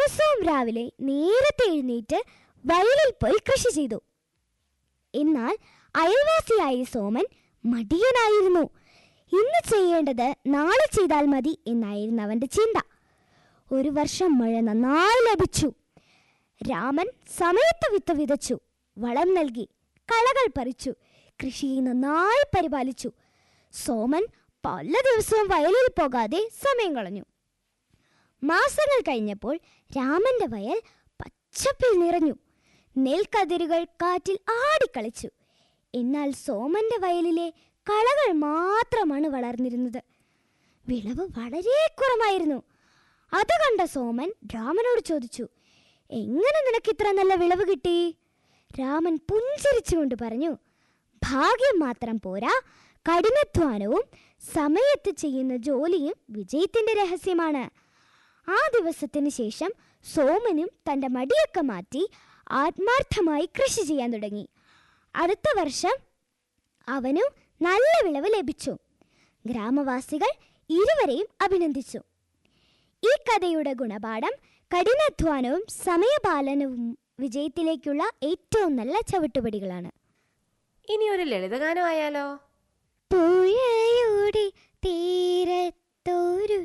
ദിവസവും രാവിലെ നേരത്തെ എഴുന്നേറ്റ് വയലിൽ പോയി കൃഷി ചെയ്തു എന്നാൽ അയൽവാസിയായ സോമൻ മടിയനായിരുന്നു ഇന്ന് ചെയ്യേണ്ടത് നാളെ ചെയ്താൽ മതി എന്നായിരുന്നു അവന്റെ ചിന്ത ഒരു വർഷം മഴ നന്നായി ലഭിച്ചു രാമൻ സമയത്ത് വിത്ത് വിതച്ചു വളം നൽകി കളകൾ പറിച്ചു കൃഷിയെ നന്നായി പരിപാലിച്ചു സോമൻ പല ദിവസവും വയലിൽ പോകാതെ സമയം കളഞ്ഞു മാസങ്ങൾ കഴിഞ്ഞപ്പോൾ രാമന്റെ വയൽ പച്ചപ്പിൽ നിറഞ്ഞു നെൽക്കതിരുകൾ കാറ്റിൽ ആടിക്കളിച്ചു എന്നാൽ സോമന്റെ വയലിലെ കളകൾ മാത്രമാണ് വളർന്നിരുന്നത് വിളവ് വളരെ കുറവായിരുന്നു അത് കണ്ട സോമൻ രാമനോട് ചോദിച്ചു എങ്ങനെ നിനക്ക് ഇത്ര നല്ല വിളവ് കിട്ടി രാമൻ പുഞ്ചിരിച്ചുകൊണ്ട് പറഞ്ഞു ഭാഗ്യം മാത്രം പോരാ കഠിനാധ്വാനവും സമയത്ത് ചെയ്യുന്ന ജോലിയും വിജയത്തിന്റെ രഹസ്യമാണ് ആ ദിവസത്തിന് ശേഷം സോമനും തന്റെ മടിയൊക്കെ മാറ്റി ആത്മാർത്ഥമായി കൃഷി ചെയ്യാൻ തുടങ്ങി അടുത്ത വർഷം അവനും നല്ല വിളവ് ലഭിച്ചു ഗ്രാമവാസികൾ ഇരുവരെയും അഭിനന്ദിച്ചു ഈ കഥയുടെ ഗുണപാഠം കഠിനാധ്വാനവും സമയപാലനവും വിജയത്തിലേക്കുള്ള ഏറ്റവും നല്ല ചവിട്ടുപടികളാണ് ഇനി ഒരു ലളിതഗാനം ആയാലോ പുഴയുടെ തീരത്തൊരു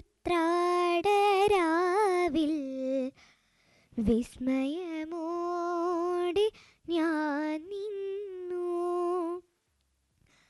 ത്രാടരാവിൽ വിസ്മയമോടെ ഞാൻ